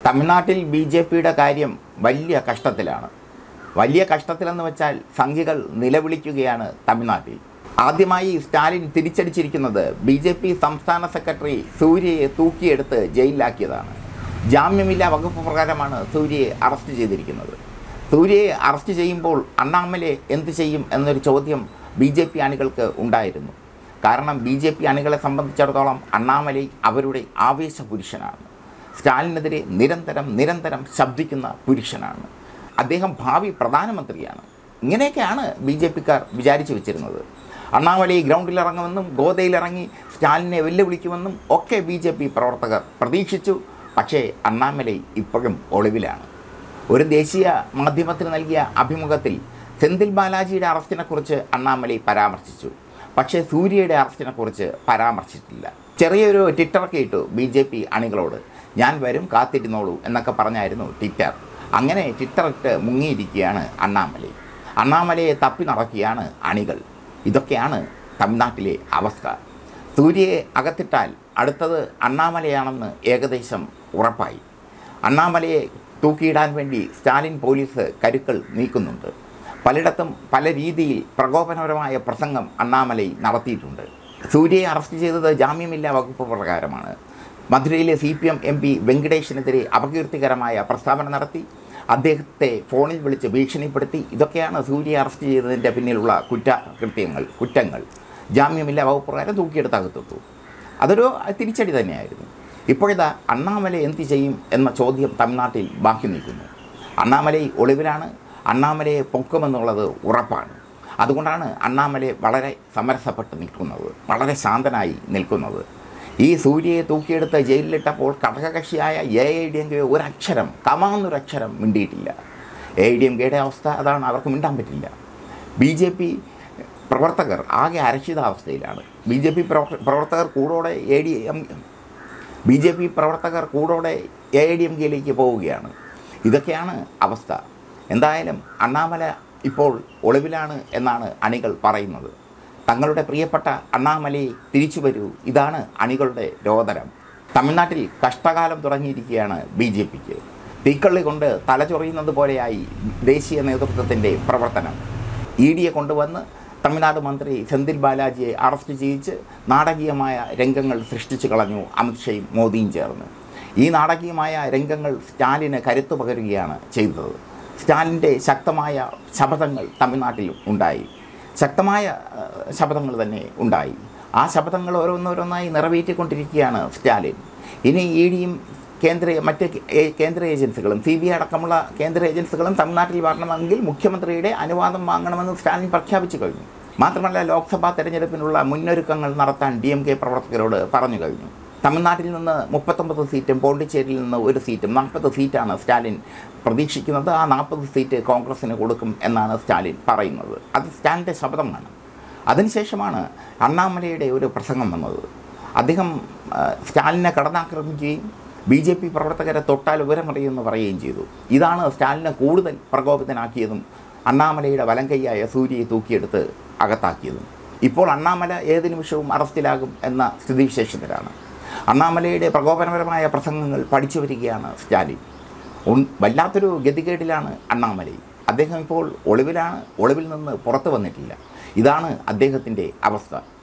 തമിഴ്നാട്ടിൽ B J പിയുടെ കാര്യം വലിയ കഷ്ടത്തിലാണ് വലിയ കഷ്ടത്തിലെന്ന് വെച്ചാൽ സംഖ്യകൾ നിലവിളിക്കുകയാണ് തമിഴ്നാട്ടിൽ ആദ്യമായി സ്റ്റാലിൻ തിരിച്ചടിച്ചിരിക്കുന്നത് ബി ജെ പി സംസ്ഥാന സെക്രട്ടറി സൂര്യയെ തൂക്കിയെടുത്ത് ജയിലിലാക്കിയതാണ് ജാമ്യമില്ലാ വകുപ്പ് പ്രകാരമാണ് സൂര്യയെ അറസ്റ്റ് ചെയ്തിരിക്കുന്നത് സൂര്യയെ അറസ്റ്റ് ചെയ്യുമ്പോൾ അണ്ണാമലെ എന്ത് ചെയ്യും എന്നൊരു ചോദ്യം ബി ജെ പി അണികൾക്ക് ഉണ്ടായിരുന്നു കാരണം ബി ജെ പി അണികളെ സംബന്ധിച്ചിടത്തോളം അണ്ണാമലൈ അവരുടെ ആവേശ പുരുഷനാണ് സ്റ്റാലിനെതിരെ നിരന്തരം നിരന്തരം ശബ്ദിക്കുന്ന പുരുഷനാണ് അദ്ദേഹം ഭാവി പ്രധാനമന്ത്രിയാണ് ഇങ്ങനെയൊക്കെയാണ് ബി ജെ പിക്കാർ വിചാരിച്ചു വെച്ചിരുന്നത് അണ്ണാമലൈ ഗ്രൗണ്ടിൽ ഇറങ്ങുമെന്നും ഗോതയിലിറങ്ങി സ്റ്റാലിനെ വെല്ലുവിളിക്കുമെന്നും ഒക്കെ ബി ജെ പി പ്രവർത്തകർ പ്രതീക്ഷിച്ചു പക്ഷേ അണ്ണാമലൈ ഇപ്പോഴും ഒളിവിലാണ് ഒരു ദേശീയ മാധ്യമത്തിന് നൽകിയ അഭിമുഖത്തിൽ സെന്തിൽ ബാലാജിയുടെ അറസ്റ്റിനെക്കുറിച്ച് അണ്ണാമലൈ പരാമർശിച്ചു പക്ഷേ സൂര്യയുടെ അറസ്റ്റിനെക്കുറിച്ച് പരാമർശിച്ചിട്ടില്ല ചെറിയൊരു ട്വിറ്ററൊക്കെ ഇട്ടു ബി ജെ പി അണികളോട് ഞാൻ വരും കാത്തിരുന്നോളൂ എന്നൊക്കെ പറഞ്ഞായിരുന്നു ട്വിറ്റർ അങ്ങനെ ട്വിറ്ററിട്ട് മുങ്ങിയിരിക്കുകയാണ് അണ്ണാമലൈ അണ്ണാമലയെ തപ്പി നടക്കുകയാണ് അണികൾ ഇതൊക്കെയാണ് തമിഴ്നാട്ടിലെ അവസ്ഥ സൂര്യയെ അകത്തിട്ടാൽ അടുത്തത് അണ്ണാമലയാണെന്ന് ഏകദേശം ഉറപ്പായി അണ്ണാമലയെ തൂക്കിയിടാൻ വേണ്ടി സ്റ്റാലിൻ പോലീസ് കരുക്കൾ നീക്കുന്നുണ്ട് പലയിടത്തും പല രീതിയിൽ പ്രകോപനപരമായ പ്രസംഗം അണ്ണാമലൈ നടത്തിയിട്ടുണ്ട് സൂര്യയെ അറസ്റ്റ് ചെയ്തത് ജാമ്യമില്ലാ വകുപ്പ് പ്രകാരമാണ് മധുരയിലെ C P M M P വെങ്കടേഷിനെതിരെ അപകീർത്തികരമായ പ്രസ്താവന നടത്തി അദ്ദേഹത്തെ ഫോണിൽ വിളിച്ച് ഭീഷണിപ്പെടുത്തി ഇതൊക്കെയാണ് സൂര്യയെ അറസ്റ്റ് ചെയ്തതിൻ്റെ പിന്നിലുള്ള കുറ്റകൃത്യങ്ങൾ കുറ്റങ്ങൾ ജാമ്യമില്ലാ വകുപ്പ് പ്രകാരം തൂക്കിയെടുത്ത് അകത്തിട്ടു അതൊരു തിരിച്ചടി തന്നെയായിരുന്നു ഇപ്പോഴിതാ അണ്ണാമല എന്ത് ചെയ്യും എന്ന ചോദ്യം തമിഴ്നാട്ടിൽ ബാക്കി നിൽക്കുന്നു അണ്ണാമലൈ ഒളിവിലാണ് അണ്ണാമലയെ പൊക്കുമെന്നുള്ളത് ഉറപ്പാണ് അതുകൊണ്ടാണ് അണ്ണാമലയെ വളരെ സമരസപ്പെട്ട് നിൽക്കുന്നത് വളരെ ശാന്തനായി നിൽക്കുന്നത് ഈ സൂര്യയെ തൂക്കിയെടുത്ത് ജയിലിലിട്ടപ്പോൾ ഘടകകക്ഷിയായ A I D M K ഒരക്ഷരം കമാന്നൊരക്ഷരം മിണ്ടിയിട്ടില്ല എ ഐ ഡി എം കെയുടെ അവസ്ഥ അതാണ് അവർക്ക് മിണ്ടാൻ പറ്റില്ല ബി ജെ പി പ്രവർത്തകർ ആകെ അരക്ഷിതാവസ്ഥയിലാണ് ബി ജെ പി പ്രവർത്തകർ കൂടോടെ A D M B J P പ്രവർത്തകർ കൂടോടെ എ ഐ ഡി എം കെയിലേക്ക് പോവുകയാണ് ഇതൊക്കെയാണ് അവസ്ഥ എന്തായാലും അണ്ണാമല ഇപ്പോൾ ഒളിവിലാണ് എന്നാണ് അണികൾ പറയുന്നത് തങ്ങളുടെ പ്രിയപ്പെട്ട അണ്ണാമലയെ തിരിച്ചു വരൂ ഇതാണ് അണികളുടെ രോദനം തമിഴ്നാട്ടിൽ കഷ്ടകാലം തുടങ്ങിയിരിക്കുകയാണ് ബി ജെ പിക്ക് തീക്കള്ളി കൊണ്ട് തലചൊറിയുന്നത് പോലെയായി ദേശീയ നേതൃത്വത്തിൻ്റെ പ്രവർത്തനം ഇ ഡിയെ കൊണ്ടുവന്ന് തമിഴ്നാട് മന്ത്രി സെന്തിൽ ബാലാജിയെ അറസ്റ്റ് ചെയ്യിച്ച് നാടകീയമായ രംഗങ്ങൾ സൃഷ്ടിച്ചു കളഞ്ഞു അമിത്ഷയും മോദിയും ചേർന്ന് ഈ നാടകീയമായ രംഗങ്ങൾ സ്റ്റാലിന് കരുത്തു പകരുകയാണ് ചെയ്തത് സ്റ്റാലിൻ്റെ ശക്തമായ ശപഥങ്ങൾ തമിഴ്നാട്ടിൽ ഉണ്ടായി ശക്തമായ ഏഹ്, ശപഥങ്ങൾ തന്നെ ഉണ്ടായി ആ ശപഥങ്ങൾ ഓരോന്നോരോന്നായി നിറവേറ്റിക്കൊണ്ടിരിക്കുകയാണ് സ്റ്റാലിൻ ഇനി ഇ ഡിയും കേന്ദ്ര മറ്റ് ഏ- കേന്ദ്ര ഏജൻസികളും സി ബി ഐ അടക്കമുള്ള കേന്ദ്ര ഏജൻസികളും തമിഴ്നാട്ടിൽ വരണമെങ്കിൽ മുഖ്യമന്ത്രിയുടെ അനുവാദം വാങ്ങണമെന്ന് സ്റ്റാലിൻ പ്രഖ്യാപിച്ചു കഴിഞ്ഞു മാത്രമല്ല ലോക്സഭാ തെരഞ്ഞെടുപ്പിനുള്ള മുന്നൊരുക്കങ്ങൾ നടത്താൻ ഡി എം കെ പ്രവർത്തകരോട് പറഞ്ഞു കഴിഞ്ഞു തമിഴ്നാട്ടിൽ നിന്ന് മുപ്പത്തൊമ്പത് സീറ്റും പോണ്ടിച്ചേരിയിൽ നിന്ന് ഒരു സീറ്റും നാൽപ്പത് സീറ്റാണ് സ്റ്റാലിൻ പ്രതീക്ഷിക്കുന്നത് ആ നാൽപ്പത് സീറ്റ് കോൺഗ്രസ്സിന് കൊടുക്കും എന്നാണ് സ്റ്റാലിൻ പറയുന്നത് അത് സ്റ്റാലിൻ്റെ ശബ്ദമാണ് അതിനുശേഷമാണ് അണ്ണാമലയുടെ ഒരു പ്രസംഗം വന്നത് അദ്ദേഹം ആ, സ്റ്റാലിനെ കടന്നാക്രമിക്കുകയും ബി ജെ പി പ്രവർത്തകരെ തൊട്ടാൽ വിവരമറിയുമെന്ന് പറയുകയും ചെയ്തു ഇതാണ് സ്റ്റാലിനെ കൂടുതൽ പ്രകോപിതനാക്കിയതും അണ്ണാമലയുടെ വലം കൈയായ സൂര്യയെ തൂക്കിയെടുത്ത് അകത്താക്കിയതും ഇപ്പോൾ അണ്ണാമല ഏത് നിമിഷവും അറസ്റ്റിലാകും എന്ന സ്ഥിതിവിശേഷത്തിലാണ് അണ്ണാമലയുടെ പ്രകോപനപരമായ പ്രസംഗങ്ങൾ പഠിച്ചു വരികയാണ് സ്റ്റാലിൻ ഉൺ- വല്ലാത്തൊരു ഗതികേടിലാണ് അണ്ണാമലൈ അദ്ദേഹം ഇപ്പോൾ ഒളിവിലാണ് ഒളിവിൽ നിന്ന് പുറത്തു വന്നിട്ടില്ല ഇതാണ് അദ്ദേഹത്തിൻ്റെ അവസ്ഥ